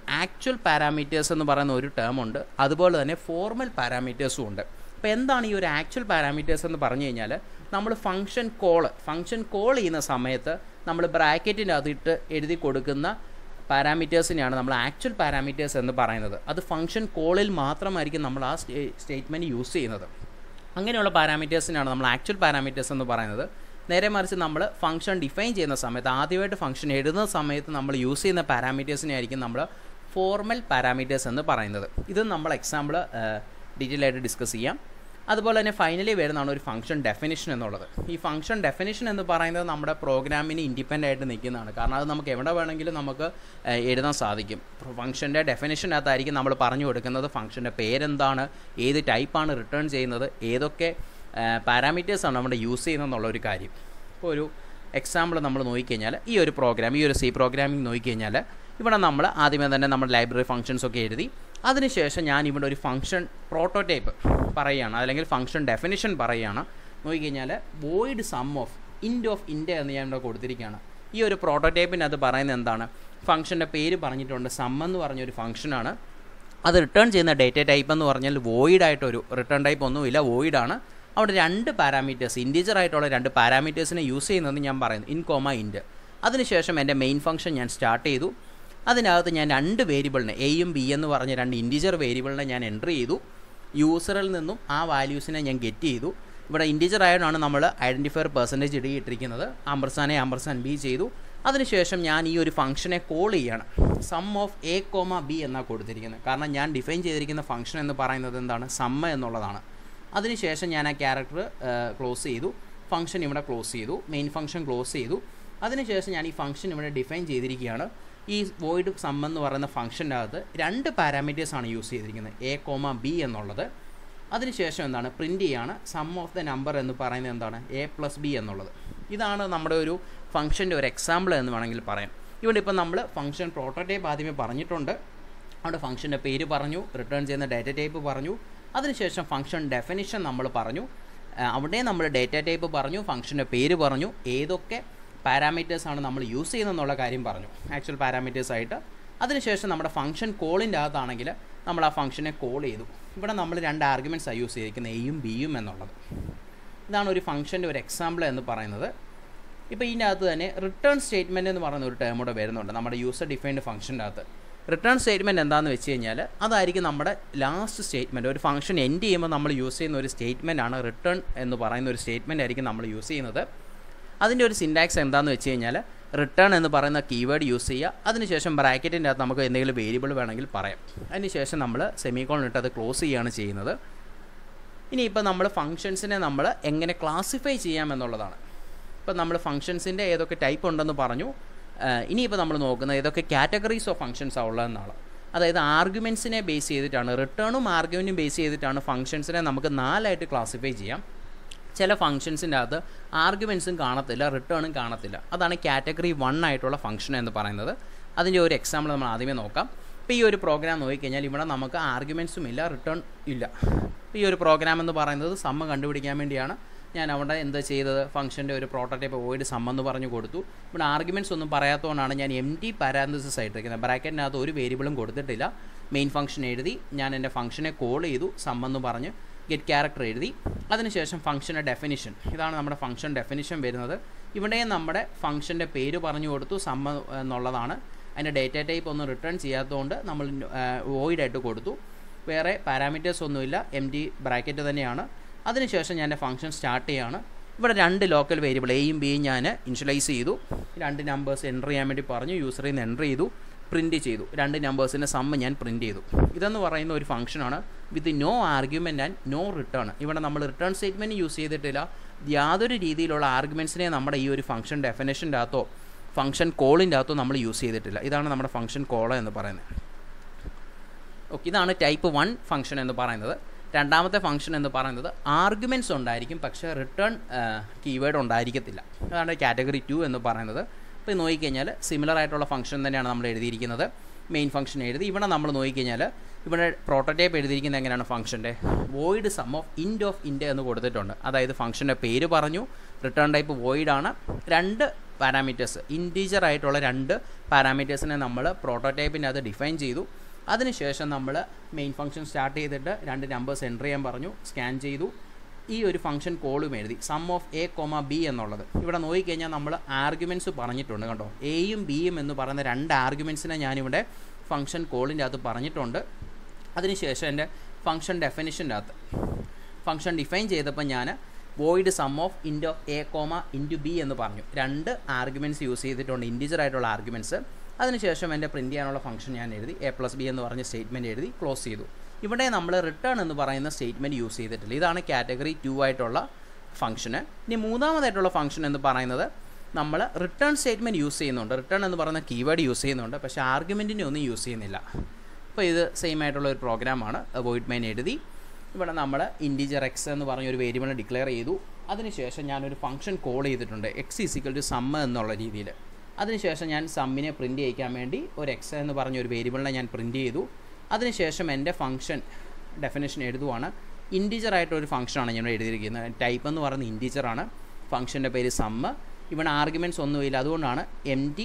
ആക്ച്വൽ പാരാമീറ്റേഴ്സ് എന്ന് പറയുന്ന ഒരു ടേം ഉണ്ട് അതുപോലെ തന്നെ ഫോർമൽ പാരാമീറ്റേഴ്സും ഉണ്ട് അപ്പോൾ എന്താണ് ഈ ഒരു ആക്ച്വൽ പാരാമീറ്റേഴ്സ് എന്ന് പറഞ്ഞു കഴിഞ്ഞാൽ നമ്മൾ ഫംഗ്ഷൻ കോൾ ഫംഗ്ഷൻ കോൾ ചെയ്യുന്ന സമയത്ത് നമ്മൾ ബ്രാക്കറ്റിൻ്റെ അതിട്ട് എഴുതി കൊടുക്കുന്ന പാരാമീറ്റേഴ്സിനെയാണ് നമ്മൾ ആക്ച്വൽ പാരാമീറ്റേഴ്സ് എന്ന് പറയുന്നത് അത് ഫംഗ്ഷൻ കോളിൽ മാത്രമായിരിക്കും നമ്മൾ ആ സ്റ്റേറ്റ്മെൻറ്റ് യൂസ് ചെയ്യുന്നത് അങ്ങനെയുള്ള പാരാമീറ്റേഴ്സിനാണ് നമ്മൾ ആക്ച്വൽ പാരാമീറ്റേഴ്സ് എന്ന് പറയുന്നത് നേരെ മറിച്ച് നമ്മൾ ഫംഗ്ഷൻ ഡിഫൈൻ ചെയ്യുന്ന സമയത്ത് ആദ്യമായിട്ട് ഫംഗ്ഷൻ എഴുതുന്ന സമയത്ത് നമ്മൾ യൂസ് ചെയ്യുന്ന പാരാമീറ്റേഴ്സിനെ ആയിരിക്കും നമ്മൾ ഫോർമൽ പാരാമീറ്റേഴ്സ് എന്ന് പറയുന്നത് ഇത് നമ്മൾ എക്സാമ്പിൾ ഡീറ്റെയിൽ ആയിട്ട് ഡിസ്കസ് ചെയ്യാം അതുപോലെ തന്നെ ഫൈനലി വരുന്നതാണ് ഒരു ഫംഗ്ഷൻ ഡെഫിനിഷൻ എന്നുള്ളത് ഈ ഫംഗ്ഷൻ ഡെഫിനിഷൻ എന്ന് പറയുന്നത് നമ്മുടെ പ്രോഗ്രാമിന് ഇൻഡിപെൻഡൻ്റ് ആയിട്ട് നിൽക്കുന്നതാണ് കാരണം അത് നമുക്ക് എവിടെ വേണമെങ്കിലും നമുക്ക് എഴുതാൻ സാധിക്കും ഫംഗ്ഷൻ്റെ ഡെഫിനിഷനകത്തായിരിക്കും നമ്മൾ പറഞ്ഞു കൊടുക്കുന്നത് ഫംഗ്ഷൻ്റെ പേരെന്താണ് ഏത് ടൈപ്പാണ് റിട്ടേൺ ചെയ്യുന്നത് ഏതൊക്കെ പാരാമീറ്റേഴ്സാണ് നമ്മുടെ യൂസ് ചെയ്യുന്നത് എന്നുള്ള ഒരു കാര്യം ഇപ്പോൾ ഒരു എക്സാമ്പിൾ നമ്മൾ നോക്കിക്കഴിഞ്ഞാൽ ഈ ഒരു പ്രോഗ്രാം ഈ ഒരു സി പ്രോഗ്രാമിംഗ് നോക്കിക്കഴിഞ്ഞാൽ ഇവിടെ നമ്മൾ ആദ്യമേ തന്നെ നമ്മൾ ലൈബ്രറി ഫംഗ്ഷൻസ് ഒക്കെ എഴുതി അതിനുശേഷം ഞാൻ ഇവിടെ ഒരു ഫംഗ്ഷൻ പ്രോട്ടോടൈപ്പ് പറയുകയാണ് അല്ലെങ്കിൽ ഫംഗ്ഷൻ ഡെഫിനിഷൻ പറയുകയാണ് നോക്കിക്കഴിഞ്ഞാൽ void sum of int of int എന്ന് ഞാൻ ഇവിടെ കൊടുത്തിരിക്കുകയാണ് ഈ ഒരു പ്രോട്ടോടൈപ്പിനകത്ത് പറയുന്നത് എന്താണ് ഫംഗ്ഷൻ്റെ പേര് പറഞ്ഞിട്ടുണ്ട് സം എന്ന് പറഞ്ഞൊരു ഫംഗ്ഷനാണ് അത് റിട്ടേൺ ചെയ്യുന്ന ഡേറ്റ ടൈപ്പ് എന്ന് പറഞ്ഞാൽ വോയിഡ് ആയിട്ടൊരു റിട്ടേൺ ടൈപ്പ് ഒന്നുമില്ല വോയിഡ് ആണ് അവിടെ രണ്ട് പാരാമീറ്റേഴ്സ് ഇൻറ്റീജർ ആയിട്ടുള്ള രണ്ട് പാരാമീറ്റേഴ്സിനെ യൂസ് ചെയ്യുന്നതെന്ന് ഞാൻ പറയുന്നു ഇൻ കോമ ഇൻഡ് അതിനുശേഷം എൻ്റെ മെയിൻ ഫംഗ്ഷൻ ഞാൻ സ്റ്റാർട്ട് ചെയ്തു അതിനകത്ത് ഞാൻ രണ്ട് വേരിയബിളിനെ എയും ബി എന്ന് പറഞ്ഞ രണ്ട് ഇൻറ്റീജർ വേരിയബിളിനെ ഞാൻ എൻ്റർ ചെയ്തു യൂസറിൽ നിന്നും ആ വാല്യൂസിനെ ഞാൻ ഗെറ്റ് ചെയ്തു ഇവിടെ ഇൻറ്റീജർ ആയതാണ് നമ്മൾ ഐഡൻറ്റിഫയർ പെർസെൻറ്റേജ് ഇടിയിട്ടിരിക്കുന്നത് ആംബർസാനെ ആംബർസാൻ ബി ചെയ്തു അതിനുശേഷം ഞാൻ ഈ ഒരു ഫംഗ്ഷനെ കോൾ ചെയ്യണം sum of A comma B എന്നാണ് കൊടുത്തിരിക്കുന്നത് കാരണം ഞാൻ ഡിഫൈൻ ചെയ്തിരിക്കുന്ന ഫംഗ്ഷൻ എന്ന് പറയുന്നത് എന്താണ് സമ്മ എന്നുള്ളതാണ് അതിനുശേഷം ഞാൻ ആ ക്യാരക്ടർ ക്ലോസ് ചെയ്തു ഫംഗ്ഷൻ ഇവിടെ ക്ലോസ് ചെയ്തു മെയിൻ ഫംഗ്ഷൻ ക്ലോസ് ചെയ്തു അതിനുശേഷം ഞാൻ ഈ ഫംഗ്ഷൻ ഇവിടെ ഡിഫൈൻ ചെയ്തിരിക്കുകയാണ് ഈ വോയിഡ് സം എന്ന് പറയുന്ന ഫംഗ്ഷൻ്റെ അകത്ത് രണ്ട് പാരാമീറ്റേഴ്സാണ് യൂസ് ചെയ്തിരിക്കുന്നത് എ കോമ ബി എന്നുള്ളത് അതിനുശേഷം എന്താണ് പ്രിൻ്റ് ചെയ്യാണ് സം ഓഫ് ദ നമ്പർ എന്ന് പറയുന്നത് എന്താണ് എ പ്ലസ് ബി എന്നുള്ളത് ഇതാണ് നമ്മുടെ ഒരു ഫംഗ്ഷൻ്റെ ഒരു എക്സാമ്പിൾ എന്ന് വേണമെങ്കിൽ പറയാം ഇവിടെ ഇപ്പം നമ്മൾ ഫംഗ്ഷൻ പ്രോട്ടോടൈപ്പ് ആദ്യമേ പറഞ്ഞിട്ടുണ്ട് അവിടെ ഫംഗ്ഷൻ്റെ പേര് പറഞ്ഞു റിട്ടേൺ ചെയ്യുന്ന ഡാറ്റ ടൈപ്പ് പറഞ്ഞു അതിനുശേഷം ഫംഗ്ഷൻ ഡെഫിനിഷൻ നമ്മൾ പറഞ്ഞു അവിടെ നമ്മൾ ഡേറ്റ ടൈപ്പ് പറഞ്ഞു ഫംഗ്ഷൻ്റെ പേര് പറഞ്ഞു ഏതൊക്കെ പാരാമീറ്റേഴ്സ് ആണ് നമ്മൾ യൂസ് ചെയ്യുന്നതെന്നുള്ള കാര്യം പറഞ്ഞു ആക്ച്വൽ പാരാമീറ്റേഴ്സ് ആയിട്ട് അതിനുശേഷം നമ്മുടെ ഫംഗ്ഷൻ കോളിൻ്റെ അകത്താണെങ്കിൽ നമ്മൾ ആ ഫംഗ്ഷനെ കോൾ ചെയ്തു ഇവിടെ നമ്മൾ രണ്ട് ആർഗ്യുമെൻറ്റ്സാണ് യൂസ് ചെയ്തിരിക്കുന്നത് എയും ബിയും എന്നുള്ളത് ഇതാണ് ഒരു ഫംഗ്ഷൻ്റെ ഒരു എക്സാമ്പിൾ എന്ന് പറയുന്നത് ഇപ്പോൾ ഇതിൻ്റെ അകത്ത് തന്നെ റിട്ടേൺ സ്റ്റേറ്റ്മെൻറ്റ് എന്ന് പറയുന്ന ഒരു ടേം കൂടെ വരുന്നുണ്ട് നമ്മുടെ യൂസർ ഡിഫൈൻഡ് ഫംഗ്ഷൻ്റെ അകത്ത് റിട്ടേൺ സ്റ്റേറ്റ്മെൻറ്റ് എന്താണെന്ന് വെച്ച് കഴിഞ്ഞാൽ അതായിരിക്കും നമ്മുടെ ലാസ്റ്റ് സ്റ്റേറ്റ്മെൻറ്റ് ഒരു ഫംഗ്ഷൻ എൻഡ് ചെയ്യുമ്പോൾ നമ്മൾ യൂസ് ചെയ്യുന്ന ഒരു സ്റ്റേറ്റ്മെൻറ്റ് ആണ് റിട്ടേൺ എന്ന് പറയുന്ന ഒരു സ്റ്റേറ്റ്മെൻറ്റ് ആയിരിക്കും നമ്മൾ യൂസ് ചെയ്യുന്നത് അതിൻ്റെ ഒരു സിൻടാക്സ് എന്താണെന്ന് വെച്ച് കഴിഞ്ഞാൽ റിട്ടേൺ എന്ന് പറയുന്ന കീവേഡ് യൂസ് ചെയ്യുക അതിനുശേഷം ബ്രാക്കറ്റിൻ്റെ അകത്ത് നമുക്ക് എന്തെങ്കിലും വേരിയബിൾ വേണമെങ്കിൽ പറയാം അതിനുശേഷം നമ്മൾ സെമിക്കോൺ ഇട്ട് അത് ക്ലോസ് ചെയ്യുകയാണ് ചെയ്യുന്നത് ഇനിയിപ്പോൾ നമ്മൾ ഫങ്ഷൻസിനെ നമ്മൾ എങ്ങനെ ക്ലാസിഫൈ ചെയ്യാമെന്നുള്ളതാണ് ഇപ്പോൾ നമ്മൾ ഫങ്ഷൻസിൻ്റെ ഏതൊക്കെ ടൈപ്പ് ഉണ്ടെന്ന് പറഞ്ഞു ഇനിയിപ്പോൾ നമ്മൾ നോക്കുന്നത് ഏതൊക്കെ കാറ്റഗറീസ് ഓഫ് ഫങ്ഷൻസ് ആണ് ഉള്ളതെന്നാണ് അതായത് ആർഗ്യുമെൻസിനെ ബേസ് ചെയ്തിട്ടാണ് റിട്ടേണും ആർഗ്യുമെൻറ്റും ബേസ് ചെയ്തിട്ടാണ് ഫങ്ഷൻസിനെ നമുക്ക് നാലായിട്ട് ക്ലാസിഫൈ ചെയ്യാം ചില ഫങ്ഷൻസിൻ്റെ അകത്ത് ആർഗ്യുമെൻസും കാണത്തില്ല റിട്ടേണും കാണത്തില്ല അതാണ് കാറ്റഗറി വൺ ആയിട്ടുള്ള ഫംഗ്ഷൻ എന്ന് പറയുന്നത് അതിൻ്റെ ഒരു എക്സാമ്പിൾ നമ്മൾ ആദ്യമേ നോക്കാം ഇപ്പോൾ ഈ ഒരു പ്രോഗ്രാം നോക്കിക്കഴിഞ്ഞാൽ ഇവിടെ നമുക്ക് ആർഗ്യുമെൻസും ഇല്ല റിട്ടേൺ ഇല്ല ഇപ്പോൾ ഈ ഒരു പ്രോഗ്രാം എന്ന് പറയുന്നത് സമ്മ കണ്ടുപിടിക്കാൻ വേണ്ടിയാണ് ഞാൻ അവിടെ എന്താ ചെയ്തത് ഫംഗ്ഷൻ്റെ ഒരു പ്രോട്ടോടൈപ്പ് വോയിഡ് സം എന്ന് പറഞ്ഞു കൊടുത്തു ഇവിടെ ആർഗ്യുമെൻറ്റ്സ് ഒന്നും പറയാത്തതുകൊണ്ടാണ് ഞാൻ എം ടി പാരാന്തസിസ് ആയിട്ടിരിക്കുന്നത് ബ്രാക്കറ്റിനകത്ത് ഒരു വേരിയബിളും കൊടുത്തിട്ടില്ല മെയിൻ ഫംഗ്ഷൻ എഴുതി ഞാൻ എൻ്റെ ഫംഗ്ഷനെ കോൾ ചെയ്തു സം എന്ന് പറഞ്ഞ് ഗെറ്റ് ക്യാരക്ടർ എഴുതി അതിനുശേഷം ഫംഗ്ഷൻ്റെ ഡെഫിനിഷൻ ഇതാണ് നമ്മുടെ ഫംഗ്ഷൻ ഡെഫിനിഷൻ വരുന്നത് ഇവിടെ നമ്മുടെ ഫംഗ്ഷൻ്റെ പേര് പറഞ്ഞു കൊടുത്തു സമ്മ എന്നുള്ളതാണ് അതിൻ്റെ ഡേറ്റ ടൈപ്പ് ഒന്നും റിട്ടേൺ ചെയ്യാത്തതുകൊണ്ട് നമ്മൾ വോയിഡായിട്ട് കൊടുത്തു വേറെ പാരാമീറ്റേഴ്സ് ഒന്നുമില്ല എം ടി ബ്രാക്കറ്റ് തന്നെയാണ് അതിനുശേഷം ഞാൻ എൻ്റെ ഫംഗ്ഷൻ സ്റ്റാർട്ട് ചെയ്യാണ് ഇവിടെ രണ്ട് ലോക്കൽ വേരിയബിൾ എയും ബിയും ഞാൻ ഇൻഷ്യലൈസ് ചെയ്തു രണ്ട് നമ്പേഴ്സ് എൻ്റർ ചെയ്യാൻ വേണ്ടി പറഞ്ഞു യൂസറിൽ നിന്ന് എൻ്റർ ചെയ്തു പ്രിൻറ്റ് ചെയ്തു രണ്ട് നമ്പേഴ്സിൻ്റെ സമ്മ് ഞാൻ പ്രിൻറ്റ് ചെയ്തു ഇതെന്ന് പറയുന്ന ഒരു ഫംഗ്ഷനാണ് with no argument and no return ഇവിടെ നമ്മൾ റിട്ടേൺ സ്റ്റേറ്റ്മെൻറ്റ് യൂസ് ചെയ്തിട്ടില്ല യാതൊരു രീതിയിലുള്ള ആർഗ്യുമെൻറ്റ്സിനെ നമ്മുടെ ഈ ഒരു ഫംഗ്ഷൻ ഡെഫിനേഷൻ്റെ അകത്തോ ഫംഗ്ഷൻ കോളിൻ്റെ അകത്തോ നമ്മൾ യൂസ് ചെയ്തിട്ടില്ല ഇതാണ് നമ്മുടെ ഫംഗ്ഷൻ കോൾ എന്ന് പറയുന്നത് ഓക്കെ ഇതാണ് ടൈപ്പ് വൺ ഫംഗ്ഷൻ എന്ന് പറയുന്നത് രണ്ടാമത്തെ ഫംഗ്ഷൻ എന്ന് പറയുന്നത് ആർഗ്യുമെൻറ്റ്സ് ഉണ്ടായിരിക്കും പക്ഷേ റിട്ടേൺ കീവേഡ് ഉണ്ടായിരിക്കത്തില്ല അതാണ് കാറ്റഗറി ടു എന്ന് പറയുന്നത് ഇപ്പോൾ നോക്കിക്കഴിഞ്ഞാൽ സിമിലർ ആയിട്ടുള്ള ഫംഗ്ഷൻ തന്നെയാണ് നമ്മൾ എഴുതിയിരിക്കുന്നത് മെയിൻ ഫംഗ്ഷൻ എഴുതി ഇവിടെ നമ്മൾ നോക്കിക്കഴിഞ്ഞാൽ ഇവിടെ പ്രോട്ടോടൈപ്പ് എഴുതിയിരിക്കുന്നത് എങ്ങനെയാണ് ഫംഗ്ഷൻ്റെ void sum of int of int എന്ന് കൊടുത്തിട്ടുണ്ട് അതായത് ഫംഗ്ഷൻ്റെ പേര് പറഞ്ഞു റിട്ടേൺ ടൈപ്പ് വോയിഡ് ആണ് രണ്ട് പാരാമീറ്റേഴ്സ് ഇൻറ്റീജർ ആയിട്ടുള്ള രണ്ട് പാരാമീറ്റേഴ്സിനെ നമ്മൾ പ്രോട്ടോടൈപ്പിൻ്റെ അത് ഡിഫൈൻ ചെയ്തു അതിനുശേഷം നമ്മൾ മെയിൻ ഫംഗ്ഷൻ സ്റ്റാർട്ട് ചെയ്തിട്ട് രണ്ട് നമ്പേഴ്സ് എൻ്റർ ചെയ്യാൻ പറഞ്ഞു സ്കാൻ ചെയ്തു ഈ ഒരു ഫംഗ്ഷൻ കോളും എഴുതി sum of A comma B എന്നുള്ളത് ഇവിടെ നോക്കിക്കഴിഞ്ഞാൽ നമ്മൾ ആർഗ്യുമെൻറ്റ്സ് പറഞ്ഞിട്ടുണ്ട് കണ്ടോ എയും ബിയും എന്ന് പറയുന്ന രണ്ട് ആർഗ്യുമെൻറ്റ്സിനെ ഞാനിവിടെ ഫംഗ്ഷൻ കോളിൻ്റെ അകത്ത് പറഞ്ഞിട്ടുണ്ട് അതിനുശേഷം എൻ്റെ ഫംഗ്ഷൻ ഡെഫിനിഷൻ്റെ അകത്ത് ഫംഗ്ഷൻ ഡിഫൈൻ ചെയ്തപ്പോൾ ഞാൻ void sum of int A comma int B എന്ന് പറഞ്ഞു രണ്ട് ആർഗ്യുമെൻറ്റ്സ് യൂസ് ചെയ്തിട്ടുണ്ട് ഇൻറ്റിജർ ആയിട്ടുള്ള ആർഗ്യുമെൻറ്റ്സ് അതിനുശേഷം എൻ്റെ പ്രിൻറ്റ് ചെയ്യാനുള്ള ഫംഗ്ഷൻ ഞാൻ എഴുതി എ പ്ലസ് ബി എന്ന് പറഞ്ഞ സ്റ്റേറ്റ്മെൻറ്റ് എഴുതി ക്ലോസ് ചെയ്തു ഇവിടെ നമ്മൾ റിട്ടേൺ എന്ന് പറയുന്ന സ്റ്റേറ്റ്മെൻറ്റ് യൂസ് ചെയ്തിട്ടില്ല ഇതാണ് കാറ്റഗറി ടു ആയിട്ടുള്ള ഫംഗ്ഷന് ഇനി മൂന്നാമതായിട്ടുള്ള ഫംഗ്ഷൻ എന്ന് പറയുന്നത് നമ്മൾ റിട്ടേൺ സ്റ്റേറ്റ്മെൻറ്റ് യൂസ് ചെയ്യുന്നുണ്ട് റിട്ടേൺ എന്ന് പറയുന്ന കീവേഡ് യൂസ് ചെയ്യുന്നുണ്ട് പക്ഷേ ആർഗ്യുമെൻറ്റിനെ ഒന്നും യൂസ് ചെയ്യുന്നില്ല അപ്പോൾ ഇത് സെയിം ആയിട്ടുള്ള ഒരു പ്രോഗ്രാമാണ് വോയിഡ് മൈൻ എഴുതി ഇവിടെ നമ്മൾ ഇൻഡിജർ എക്സ് എന്ന് പറഞ്ഞ ഒരു വേരിയബിളിനെ ഡിക്ലെയർ ചെയ്തു അതിനുശേഷം ഞാനൊരു ഫംഗ്ഷൻ കോൾ ചെയ്തിട്ടുണ്ട് എക്സ് ഈസിക്കൽ ടു സമ്മ എന്നുള്ള രീതിയിൽ അതിനുശേഷം ഞാൻ സമ്മിനെ പ്രിൻറ്റ് ചെയ്യിക്കാൻ വേണ്ടി ഒരു എക്സ് എന്ന് പറഞ്ഞ ഒരു വേരിയബിളിനെ ഞാൻ പ്രിൻറ്റ് ചെയ്തു അതിനുശേഷം എൻ്റെ ഫംഗ്ഷൻ ഡെഫിനേഷൻ എഴുതുവാണ് ഇൻറ്റീജർ ആയിട്ട് ഒരു ഫംഗ്ഷനാണ് ഞാൻ എഴുതിയിരിക്കുന്നത് ടൈപ്പ് എന്ന് പറയുന്നത് ഇൻറ്റീജറാണ് ഫംഗ്ഷൻ്റെ പേര് സമ്മ് ഇവിടെ ആർഗ്യുമെൻറ്റ്സ് ഒന്നുമില്ല അതുകൊണ്ടാണ് എം ടി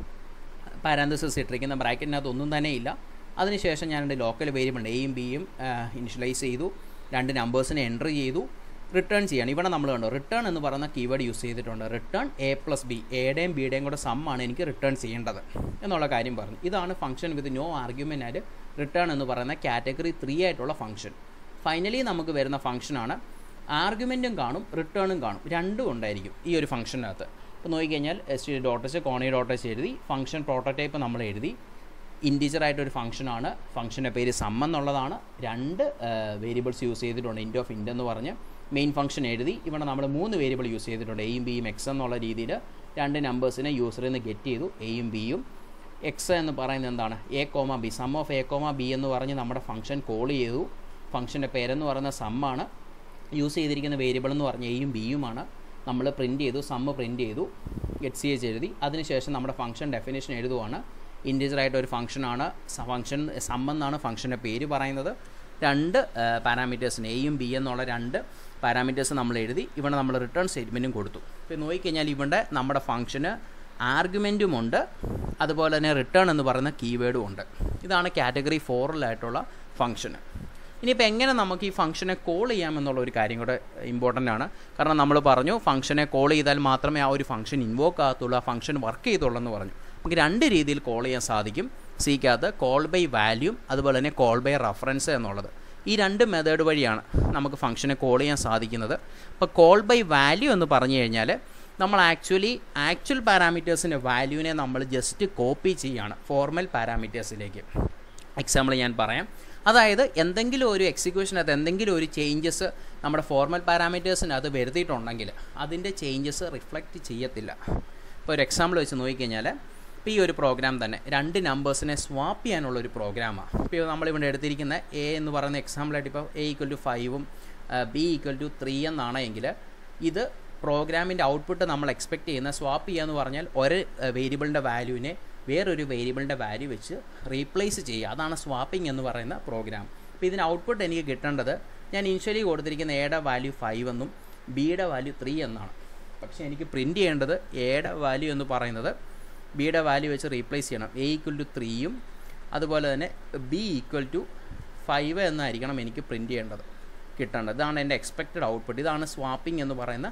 പാരാന്തസിസ് ഇട്ടിരിക്കുന്ന ബ്രാക്കറ്റിനകത്ത് ഒന്നും തന്നെ ഇല്ല അതിനുശേഷം ഞാൻ എൻ്റെ ലോക്കൽ വേരിയബിൾ എയും ബിയും ഇനിഷ്യലൈസ് ചെയ്തു രണ്ട് നമ്പേഴ്സിനെ എൻറ്റർ ചെയ്തു റിട്ടേൺ ചെയ്യണം ഇവിടെ നമ്മൾ കണ്ടോ റിട്ടേൺ എന്ന് പറയുന്ന കീവേഡ് യൂസ് ചെയ്തിട്ടുണ്ട് റിട്ടേൺ എ പ്ലസ് ബി എയുടെയും ബിയുടെയും കൂടെ സമ്മാണ് എനിക്ക് റിട്ടേൺ ചെയ്യേണ്ടത് എന്നുള്ള കാര്യം പറഞ്ഞു ഇതാണ് ഫംഗ്ഷൻ വിത്ത് നോ ആർഗ്യുമെൻ്റ് ആയിട്ട് റിട്ടേൺ എന്ന് പറയുന്ന കാറ്റഗറി ത്രീ ആയിട്ടുള്ള ഫംഗ്ഷൻ ഫൈനലി നമുക്ക് വരുന്ന ഫംഗ്ഷനാണ് ആർഗ്യുമെൻറ്റും കാണും റിട്ടേണും കാണും രണ്ടും ഉണ്ടായിരിക്കും ഈ ഒരു ഫംഗ്ഷനകത്ത് അപ്പോൾ നോക്കിക്കഴിഞ്ഞാൽ എസ് ടി ഡോട്ടസ് കോണി ഡോട്ടസ് എഴുതി ഫംഗ്ഷൻ പ്രോട്ടോടൈപ്പ് നമ്മൾ എഴുതി ഇൻറ്റീജർ ആയിട്ടൊരു ഫംഗ്ഷനാണ് ഫംഗ്ഷൻ്റെ പേര് സം എന്നുള്ളതാണ് രണ്ട് വേരിയബിൾസ് യൂസ് ചെയ്തിട്ടുണ്ട് ഇൻറ്റ് ഓഫ് ഇൻറ്റ് എന്ന് പറഞ്ഞ് മെയിൻ ഫംഗ്ഷൻ എഴുതി ഇവിടെ നമ്മൾ മൂന്ന് വേരിയബിൾ യൂസ് ചെയ്തിട്ടുണ്ട് എയും ബിയും എക്സ് എന്നുള്ള രീതിയിൽ രണ്ട് നമ്പേഴ്സിനെ യൂസറിൽ നിന്ന് ഗെറ്റ് ചെയ്തു എയും ബിയും എക്സ് എന്ന് പറയുന്നത് എന്താണ് A comma B sum of A comma B എന്ന് പറഞ്ഞ് നമ്മുടെ ഫംഗ്ഷൻ കോൾ ചെയ്തു ഫംഗ്ഷൻ്റെ പേരെന്ന് പറയുന്ന സമ്മാണ് യൂസ് ചെയ്തിരിക്കുന്ന വേരിയബിൾ എന്ന് പറഞ്ഞ എയും ബിയുമാണ് നമ്മൾ പ്രിൻറ്റ് ചെയ്തു സമ്മ് പ്രിൻറ്റ് ചെയ്തു ഗെറ്റ് സി എച്ച് എഴുതി അതിനുശേഷം നമ്മുടെ ഫംഗ്ഷൻ ഡെഫിനേഷൻ എഴുതുവാണ് ഇൻറ്റീജർ ആയിട്ട് ഒരു ഫംഗ്ഷനാണ് ഫംഗ്ഷൻ സം എന്നാണ് ഫംഗ്ഷൻ്റെ പേര് പറയുന്നത് രണ്ട് പാരാമീറ്റേഴ്സിന് എയും ബി എന്നുള്ള രണ്ട് പാരാമീറ്റേഴ്സ് നമ്മൾ എഴുതി ഇവിടെ നമ്മൾ റിട്ടേൺ സ്റ്റേറ്റ്മെൻറ്റും കൊടുത്തു ഇപ്പോൾ നോക്കിക്കഴിഞ്ഞാൽ ഇവിടെ നമ്മുടെ ഫംഗ്ഷന് ആർഗ്യുമെൻറ്റും ഉണ്ട് അതുപോലെ തന്നെ റിട്ടേൺ എന്ന് പറയുന്ന കീവേഡും ഉണ്ട് ഇതാണ് കാറ്റഗറി ഫോറിലായിട്ടുള്ള ഫംഗ്ഷന് ഇനിയിപ്പോൾ എങ്ങനെ നമുക്ക് ഈ ഫംഗ്ഷനെ കോൾ ചെയ്യാമെന്നുള്ള ഒരു കാര്യം കൂടെ ഇമ്പോർട്ടൻ്റ് ആണ് കാരണം നമ്മൾ പറഞ്ഞു ഫംഗ്ഷനെ കോൾ ചെയ്താൽ മാത്രമേ ആ ഒരു ഫംഗ്ഷൻ ഇൻവോക്ക് ആകത്തുള്ളൂ ആ ഫംഗ്ഷൻ വർക്ക് ചെയ്തുള്ളൂ എന്ന് പറഞ്ഞു നമുക്ക് രണ്ട് രീതിയിൽ കോൾ ചെയ്യാൻ സാധിക്കും സിക്കകത്ത് കോൾ ബൈ വാല്യൂം അതുപോലെ തന്നെ കോൾ ബൈ റഫറൻസ് എന്നുള്ളത് ഈ രണ്ട് മെത്തേഡ് വഴിയാണ് നമുക്ക് ഫംഗ്ഷനെ കോൾ ചെയ്യാൻ സാധിക്കുന്നത് അപ്പോൾ കോൾ ബൈ വാല്യൂ എന്ന് പറഞ്ഞു കഴിഞ്ഞാൽ നമ്മൾ ആക്ച്വലി ആക്ച്വൽ പാരാമീറ്റേഴ്സിൻ്റെ വാല്യൂവിനെ നമ്മൾ ജസ്റ്റ് കോപ്പി ചെയ്യുകയാണ് ഫോർമൽ പാരാമീറ്റേഴ്സിലേക്ക് എക്സാമ്പിൾ ഞാൻ പറയാം അതായത് എന്തെങ്കിലും ഒരു എക്സിക്യൂഷനകത്ത് എന്തെങ്കിലും ഒരു ചേഞ്ചസ് നമ്മുടെ ഫോർമൽ പാരാമീറ്റേഴ്സിനകത്ത് വരുത്തിയിട്ടുണ്ടെങ്കിൽ അതിൻ്റെ ചേഞ്ചസ് റിഫ്ലക്റ്റ് ചെയ്യത്തില്ല ഇപ്പോൾ ഒരു എക്സാമ്പിൾ വെച്ച് നോക്കിക്കഴിഞ്ഞാൽ ഇപ്പോൾ ഈ ഒരു പ്രോഗ്രാം തന്നെ രണ്ട് നമ്പേഴ്സിനെ സ്വാപ്പ് ചെയ്യാനുള്ള ഒരു പ്രോഗ്രാമാണ് ഇപ്പോൾ നമ്മളിവിടെ എടുത്തിരിക്കുന്ന എ എന്ന് പറയുന്ന എക്സാമ്പിളായിട്ട് ഇപ്പോൾ എ ഈക്വൽ ടു ഫൈവും ബി ഈക്വൽ ടു ത്രീ എന്നാണ് എങ്കിൽ ഇത് പ്രോഗ്രാമിൻ്റെ ഔട്ട്പുട്ട് നമ്മൾ എക്സ്പെക്റ്റ് ചെയ്യുന്ന സ്വാപ്പ് ചെയ്യുക എന്ന് പറഞ്ഞാൽ ഒരു വേരിയബിളിൻ്റെ വാല്യൂവിനെ വേറൊരു വേരിയബിളിൻ്റെ വാല്യൂ വെച്ച് റീപ്ലേസ് ചെയ്യുക അതാണ് സ്വാപ്പിംഗ് എന്ന് പറയുന്ന പ്രോഗ്രാം അപ്പോൾ ഇതിന് ഔട്ട്പുട്ട് എനിക്ക് കിട്ടേണ്ടത് ഞാൻ ഇനിഷ്യലി കൊടുത്തിരിക്കുന്ന എയുടെ വാല്യൂ ഫൈവ് എന്നും ബിയുടെ വാല്യൂ ത്രീ എന്നാണ് പക്ഷേ എനിക്ക് പ്രിൻറ്റ് ചെയ്യേണ്ടത് എയുടെ വാല്യൂ എന്ന് പറയുന്നത് ബിയുടെ വാല്യൂ വെച്ച് റീപ്ലേസ് ചെയ്യണം എ ഈക്വൽ ടു ത്രീയും അതുപോലെ തന്നെ ബി ഈക്വൽ ടു ഫൈവ് എന്നായിരിക്കണം എനിക്ക് പ്രിൻറ്റ് ചെയ്യേണ്ടത് കിട്ടേണ്ടത് ഇതാണ് എൻ്റെ എക്സ്പെക്റ്റഡ് ഔട്ട്പുട്ട് ഇതാണ് സ്വാപ്പിംഗ് എന്ന് പറയുന്ന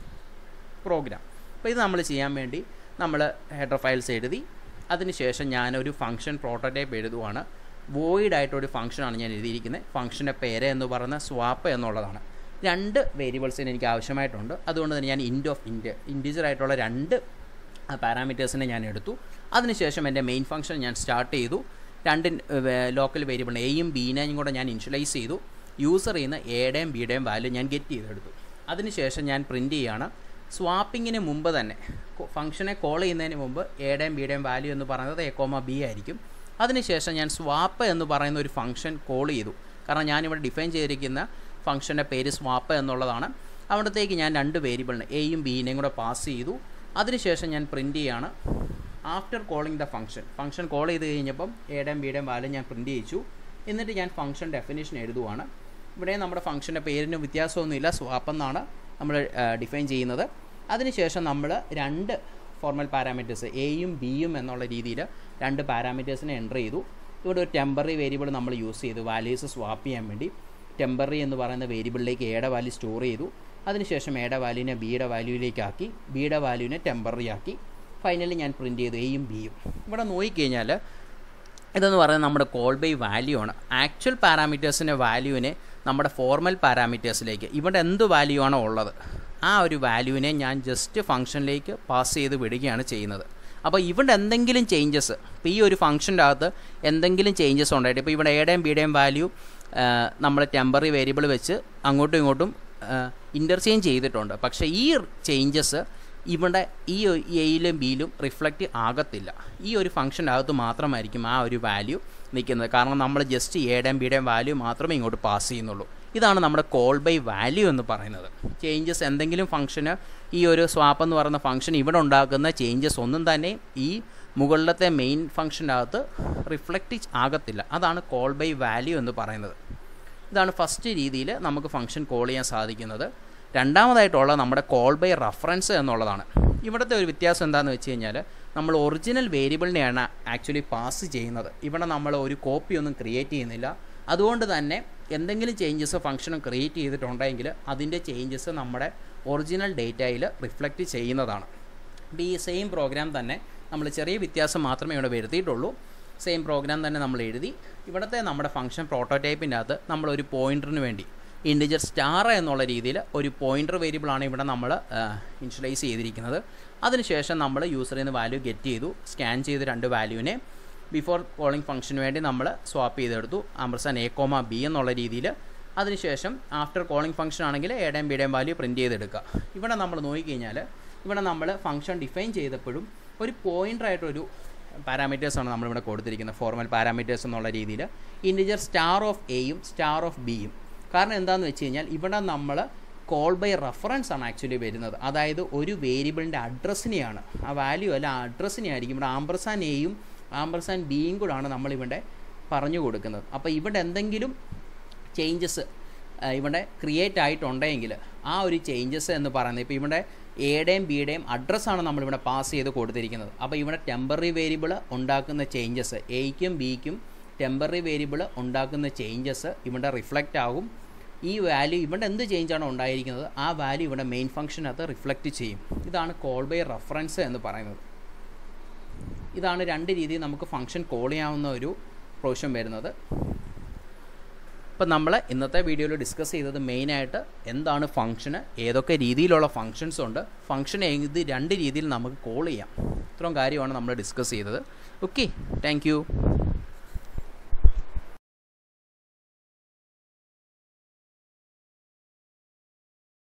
പ്രോഗ്രാം അപ്പോൾ ഇത് നമ്മൾ ചെയ്യാൻ വേണ്ടി നമ്മൾ ഹെഡർ ഫയൽസ് എഴുതി അതിനുശേഷം ഞാനൊരു ഫംഗ്ഷൻ പ്രോട്ടോടൈപ്പ് എഴുതുവാണ് വോയിഡ് ആയിട്ടൊരു ഫംഗ്ഷനാണ് ഞാൻ എഴുതിയിരിക്കുന്നത് ഫംഗ്ഷൻ്റെ പേര് എന്ന് പറയുന്ന സ്വാപ്പ് എന്നുള്ളതാണ് രണ്ട് വേരിയബിൾസിന് എനിക്ക് ആവശ്യമായിട്ടുണ്ട് അതുകൊണ്ട് തന്നെ ഞാൻ ഇൻറ്റ് ഓഫ് ഇൻറ്റ് ഇൻറ്റീജർ ആയിട്ടുള്ള രണ്ട് പാരാമീറ്റേഴ്സിനെ ഞാൻ എടുത്തു അതിനുശേഷം എൻ്റെ മെയിൻ ഫംഗ്ഷൻ ഞാൻ സ്റ്റാർട്ട് ചെയ്തു രണ്ട് ലോക്കൽ വേരിയബിൾ എയും ബീനെയും കൂടെ ഞാൻ ഇനിഷ്യലൈസ് ചെയ്തു യൂസർ ചെയ്യുന്ന എയുടെയും ബിയുടെയും വാല്യൂ ഞാൻ ഗെറ്റ് ചെയ്തെടുത്തു അതിനുശേഷം ഞാൻ പ്രിൻറ്റ് ചെയ്യുകയാണ് സ്വാപ്പിങ്ങിന് മുമ്പ് തന്നെ ഫംഗ്ഷനെ കോൾ ചെയ്യുന്നതിന് മുമ്പ് എയുടെയും ബിയുടെയും വാല്യൂ എന്ന് പറയുന്നത് എ കോമ ബി ആയിരിക്കും അതിനുശേഷം ഞാൻ സ്വാപ്പ് എന്ന് പറയുന്ന ഒരു ഫംഗ്ഷൻ കോൾ ചെയ്തു കാരണം ഞാനിവിടെ ഡിഫൈൻ ചെയ്തിരിക്കുന്ന ഫംഗ്ഷൻ്റെ പേര് സ്വാപ്പ് എന്നുള്ളതാണ് അവിടത്തേക്ക് ഞാൻ രണ്ട് വേരിയബിളിന് എയും ബിയിനെയും കൂടെ പാസ് ചെയ്തു അതിനുശേഷം ഞാൻ പ്രിൻറ്റ് ചെയ്യാണ് after calling the function function call ചെയ്ത് കഴിഞ്ഞപ്പം എയുടെയും ബിയുടെയും വാല്യൂ ഞാൻ പ്രിൻറ്റ് ചെയ്യിച്ചു എന്നിട്ട് ഞാൻ ഫംഗ്ഷൻ ഡെഫിനേഷൻ എഴുതുവാണ് ഇവിടെ നമ്മുടെ ഫംഗ്ഷൻ്റെ പേരിന് വ്യത്യാസമൊന്നുമില്ല സ്വാപ്പ് എന്നാണ് നമ്മൾ ഡിഫൈൻ ചെയ്യുന്നത് അതിനുശേഷം നമ്മൾ രണ്ട് ഫോർമൽ പാരാമീറ്റേഴ്സ് എയും ബിയും എന്നുള്ള രീതിയിൽ രണ്ട് പാരാമീറ്റേഴ്സിനെ എൻ്റർ ചെയ്തു ഇവിടെ ഒരു ടെമ്പററി വേരിയബിൾ നമ്മൾ യൂസ് ചെയ്തു വാല്യൂസ് സ്വാപ്പ് ചെയ്യാൻ വേണ്ടി ടെമ്പററി എന്ന് പറയുന്ന വേരിയബിളിലേക്ക് എയുടെ വാല്യൂ സ്റ്റോർ ചെയ്തു അതിനുശേഷം എയുടെ വാല്യൂവിനെ ബിയുടെ വാല്യൂയിലേക്ക് ആക്കി ബിയുടെ വാല്യൂവിനെ ടെമ്പററി ആക്കി ഫൈനലി ഞാൻ പ്രിൻറ്റ് ചെയ്തു എയും ബിയും ഇവിടെ നോക്കിക്കഴിഞ്ഞാൽ ഇതെന്ന് പറയുന്നത് നമ്മുടെ കോൾ ബൈ വാല്യൂ ആണ് ആക്ച്വൽ പാരാമീറ്റേഴ്സിൻ്റെ വാല്യൂവിനെ നമ്മുടെ ഫോർമൽ പാരാമീറ്റേഴ്സിലേക്ക് ഇവിടെ എന്ത് വാല്യൂ ആണോ ഉള്ളത് ആ ഒരു വാല്യൂവിനെ ഞാൻ ജസ്റ്റ് ഫംഗ്ഷനിലേക്ക് പാസ് ചെയ്ത് വിടുകയാണ് ചെയ്യുന്നത് അപ്പോൾ ഇവിടെ എന്തെങ്കിലും ചേഞ്ചസ് ഇപ്പോൾ ഈ ഒരു ഫംഗ്ഷൻ്റെ അകത്ത് എന്തെങ്കിലും ചേഞ്ചസ് ഉണ്ടായിട്ട് ഇപ്പോൾ ഇവിടെ എയുടെയും ബിയുടെയും വാല്യൂ നമ്മൾ ടെമ്പററി വേരിയബിൾ വെച്ച് അങ്ങോട്ടും ഇങ്ങോട്ടും ഇൻ്റർചേഞ്ച് ചെയ്തിട്ടുണ്ട് പക്ഷേ ഈ ചേഞ്ചസ് ഇവിടെ ഈ എയിലും ബിയിലും റിഫ്ലക്റ്റ് ആകത്തില്ല ഈ ഒരു ഫംഗ്ഷൻ്റെ അകത്ത് മാത്രമായിരിക്കും ആ ഒരു വാല്യൂ നിൽക്കുന്നത് കാരണം നമ്മൾ ജസ്റ്റ് എയുടെയും ബിയുടെയും വാല്യൂ മാത്രമേ ഇങ്ങോട്ട് പാസ് ചെയ്യുന്നുള്ളൂ ഇതാണ് നമ്മുടെ കോൾ ബൈ വാല്യൂ എന്ന് പറയുന്നത് ചേഞ്ചസ് എന്തെങ്കിലും ഫംഗ്ഷന് ഈ ഒരു സ്വാപ്പ് എന്ന് പറയുന്ന ഫംഗ്ഷൻ ഇവിടെ ഉണ്ടാക്കുന്ന ചേഞ്ചസ് ഒന്നും തന്നെ ഈ മുകളിലത്തെ മെയിൻ ഫംഗ്ഷൻ്റെ അകത്ത് റിഫ്ലക്റ്റ് ആകത്തില്ല അതാണ് കോൾ ബൈ വാല്യൂ എന്ന് പറയുന്നത് ഇതാണ് ഫസ്റ്റ് രീതിയിൽ നമുക്ക് ഫംഗ്ഷൻ കോൾ ചെയ്യാൻ സാധിക്കുന്നത് രണ്ടാമതായിട്ടുള്ള നമ്മുടെ കോൾ ബൈ റഫറൻസ് എന്നുള്ളതാണ് ഇവിടുത്തെ ഒരു വ്യത്യാസം എന്താണെന്ന് വെച്ച് കഴിഞ്ഞാൽ നമ്മൾ ഒറിജിനൽ വേരിയബിളിനെയാണ് ആക്ച്വലി പാസ് ചെയ്യുന്നത് ഇവിടെ നമ്മൾ ഒരു കോപ്പി ഒന്നും ക്രിയേറ്റ് ചെയ്യുന്നില്ല അതുകൊണ്ട് തന്നെ എന്തെങ്കിലും ചേഞ്ചസ് ഫംഗ്ഷനും ക്രിയേറ്റ് ചെയ്തിട്ടുണ്ടെങ്കിൽ അതിൻ്റെ ചേഞ്ചസ് നമ്മുടെ ഒറിജിനൽ ഡേറ്റയിൽ റിഫ്ലക്റ്റ് ചെയ്യുന്നതാണ് അപ്പോൾ ഈ സെയിം പ്രോഗ്രാം തന്നെ നമ്മൾ ചെറിയ വ്യത്യാസം മാത്രമേ ഇവിടെ വരുത്തിയിട്ടുള്ളൂ സെയിം പ്രോഗ്രാം തന്നെ നമ്മൾ എഴുതി ഇവിടുത്തെ നമ്മുടെ ഫംഗ്ഷൻ പ്രോട്ടോടൈപ്പിൻ്റെ അകത്ത് നമ്മൾ ഒരു പോയിൻറ്ററിന് വേണ്ടി ഇൻഡിജർ സ്റ്റാർ എന്നുള്ള രീതിയിൽ ഒരു പോയിൻറ്റർ വേരിയബിളാണ് ഇവിടെ നമ്മൾ ഇൻഷ്യലൈസ് ചെയ്തിരിക്കുന്നത് അതിനുശേഷം നമ്മൾ യൂസറിൽ നിന്ന് വാല്യൂ ഗെറ്റ് ചെയ്തു സ്കാൻ ചെയ്ത് രണ്ട് വാല്യൂവിനെ ബിഫോർ കോളിംഗ് ഫംഗ്ഷന് വേണ്ടി നമ്മൾ സ്വാപ്പ് ചെയ്തെടുത്തു ആംബർസാൻ എ കോമ ബി എന്നുള്ള രീതിയിൽ അതിനുശേഷം ആഫ്റ്റർ കോളിംഗ് ഫംഗ്ഷൻ ആണെങ്കിൽ എയുടെയും ബിയുടെയും വാല്യൂ പ്രിൻറ്റ് ചെയ്തെടുക്കുക ഇവിടെ നമ്മൾ നോക്കിക്കഴിഞ്ഞാൽ ഇവിടെ നമ്മൾ ഫംഗ്ഷൻ ഡിഫൈൻ ചെയ്തപ്പോഴും ഒരു പോയിൻ്ററായിട്ടൊരു പാരാമീറ്റേഴ്സാണ് നമ്മളിവിടെ കൊടുത്തിരിക്കുന്നത് ഫോർമൽ പാരാമീറ്റേഴ്സ് എന്നുള്ള രീതിയിൽ ഇൻഡിജർ സ്റ്റാർ ഓഫ് എയും സ്റ്റാർ ഓഫ് ബിയും കാരണം എന്താണെന്ന് വെച്ച് കഴിഞ്ഞാൽ ഇവിടെ നമ്മൾ കോൾ ബൈ റെഫറൻസ് ആണ് ആക്ച്വലി വരുന്നത് അതായത് ഒരു വേരിയബിളിൻ്റെ അഡ്രസ്സിനെയാണ് ആ വാല്യൂ അല്ല ആ അഡ്രസ്സിനെ ആയിരിക്കും ഇവിടെ ആംബർസാൻ എയും ആംബർസാൻ ബിയും കൂടാണ് നമ്മളിവിടെ പറഞ്ഞു കൊടുക്കുന്നത് അപ്പോൾ ഇവിടെ എന്തെങ്കിലും ചേഞ്ചസ് ഇവിടെ ക്രിയേറ്റ് ആയിട്ടുണ്ടെങ്കിൽ ആ ഒരു ചേഞ്ചസ് എന്ന് പറയുന്നത് ഇപ്പോൾ ഇവിടെ എയുടെയും ബിയുടെയും അഡ്രസ്സാണ് നമ്മളിവിടെ പാസ് ചെയ്ത് കൊടുത്തിരിക്കുന്നത് അപ്പോൾ ഇവിടെ ടെമ്പററി വേരിയബിൾ ഉണ്ടാക്കുന്ന ചേഞ്ചസ് എയ്ക്കും ബിക്കും ടെമ്പററി വേരിയബിൾ ഉണ്ടാക്കുന്ന ചേഞ്ചസ് ഇവിടെ റിഫ്ലക്റ്റ് ആകും ഈ വാല്യൂ ഇവിടെ എന്ത് ചേഞ്ചാണോ ഉണ്ടായിരിക്കുന്നത് ആ വാല്യൂ ഇവിടെ മെയിൻ ഫംഗ്ഷനകത്ത് റിഫ്ലക്റ്റ് ചെയ്യും ഇതാണ് കോൾ ബൈ റെഫറൻസ് എന്ന് പറയുന്നത് ഇതാണ് രണ്ട് രീതിയിൽ നമുക്ക് ഫംഗ്ഷൻ കോൾ ചെയ്യാവുന്ന ഒരു പ്രൊവിഷൻ വരുന്നത് ഇപ്പം നമ്മൾ ഇന്നത്തെ വീഡിയോയിൽ ഡിസ്കസ് ചെയ്തത് മെയിനായിട്ട് എന്താണ് ഫംഗ്ഷന് ഏതൊക്കെ രീതിയിലുള്ള ഫങ്ഷൻസ് ഉണ്ട് ഫംഗ്ഷൻ ഏത് രണ്ട് രീതിയിൽ നമുക്ക് കോൾ ചെയ്യാം ഇത്രയും കാര്യമാണ് നമ്മൾ ഡിസ്കസ് ചെയ്തത് ഓക്കെ താങ്ക്